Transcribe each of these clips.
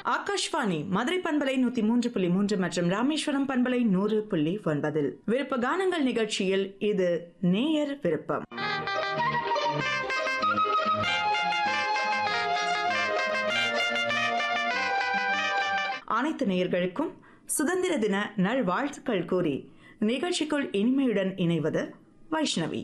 ஆகாஷ்வாணி மதுரை பண்பலை நூத்தி மூன்று புள்ளி மூன்று மற்றும் ராமேஸ்வரம் பண்பலை நூறு புள்ளி ஒன்பதில் விருப்ப கானங்கள் நிகழ்ச்சியில் இது நேயர் விருப்பம் அனைத்து நேயர்களுக்கும் சுதந்திர தின நல்வாழ்த்துக்கள் கூறி நிகழ்ச்சிக்குள் இனிமையுடன் இணைவது வைஷ்ணவி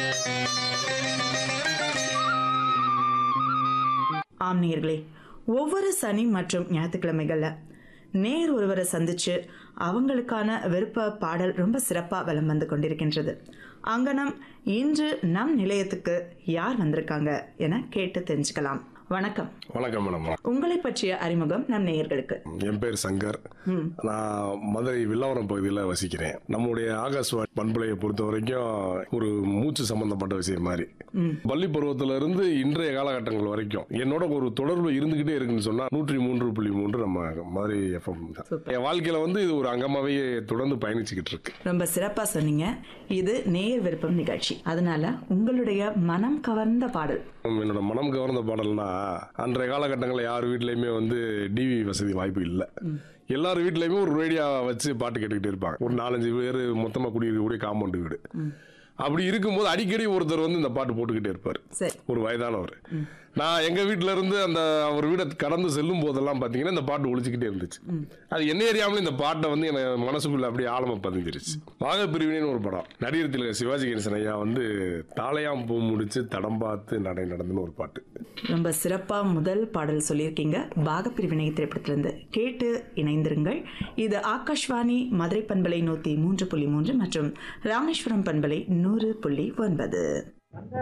ஆம் நேயர்களே ஒவ்வொரு சனி மற்றும் ஞாயிற்றுக்கிழமைகள்ல நேர் ஒருவரை சந்திச்சு அவங்களுக்கான விருப்ப பாடல் ரொம்ப சிறப்பாக வலம் வந்து கொண்டிருக்கின்றது அங்கனம் இன்று நம் நிலையத்துக்கு யார் வந்திருக்காங்க என கேட்டு தெரிஞ்சுக்கலாம் வணக்கம் வணக்கம் மேடம் உங்களை பற்றிய அறிமுகம் நம் நேயர்களுக்கு என் பேர் சங்கர் நான் மதுரை வில்லாவரம் பகுதியில் வசிக்கிறேன் நம்முடைய ஆகாஷ்வாணி பண்பலையை பொறுத்த வரைக்கும் ஒரு மூச்சு சம்பந்தப்பட்ட விஷயம் மாதிரி பள்ளி பருவத்துல இருந்து இன்றைய காலகட்டங்கள் வரைக்கும் என்னோட ஒரு தொடர்பு இருந்துகிட்டே இருக்குன்னு சொன்னா நூற்றி மூன்று புள்ளி மூன்று நம்ம மதுரை எஃப்எம் தான் Super. என் வாழ்க்கையில வந்து இது ஒரு அங்கமாவே தொடர்ந்து பயணிச்சுக்கிட்டு இருக்கு ரொம்ப சிறப்பா சொன்னீங்க இது நேயர் விருப்பம் நிகழ்ச்சி அதனால உங்களுடைய மனம் கவர்ந்த பாடல் என்னோட மனம் கவர்ந்த பாடல்னா அன்றைய காலகட்டங்களில் யார் வீட்லயுமே வந்து டிவி வசதி வாய்ப்பு இல்லை எல்லார் வீட்லயுமே ஒரு ரேடியோ வச்சு பாட்டு கேட்டுக்கிட்டே இருப்பாங்க ஒரு நாலஞ்சு பேர் மொத்தமா குடியிருக்கக்கூடிய காம்பவுண்ட் வீடு அப்படி இருக்கும்போது அடிக்கடி ஒருத்தர் வந்து இந்த பாட்டு போட்டுக்கிட்டே இருப்பார் சரி ஒரு வயதானவர் நான் எங்க வீட்ல இருந்து அந்த அவர் வீடை கடந்து செல்லும் போதெல்லாம் பாத்தீங்கன்னா இந்த பாட்டு ஒழிச்சுக்கிட்டே இருந்துச்சு அது என்ன அறியாமலே இந்த பாட்டை வந்து எனக்கு மனசுக்குள்ள அப்படியே ஆழமா பதிஞ்சிருச்சு வாக பிரிவினைன்னு ஒரு படம் நடிகர் திலக சிவாஜி கணேசன் ஐயா வந்து தாளையாம் பூ முடிச்சு தடம் பார்த்து நடை நடந்துன்னு ஒரு பாட்டு ரொம்ப சிறப்பா முதல் பாடல் சொல்லியிருக்கீங்க பாகப்பிரிவினை திரைப்படத்திலிருந்து கேட்டு இணைந்திருங்கள் இது ஆகாஷ்வாணி மதுரை பண்பலை நூத்தி மூன்று புள்ளி மூன்று மற்றும் ராமேஸ்வரம் பண்பலை நூறு புள்ளி ஒன்பது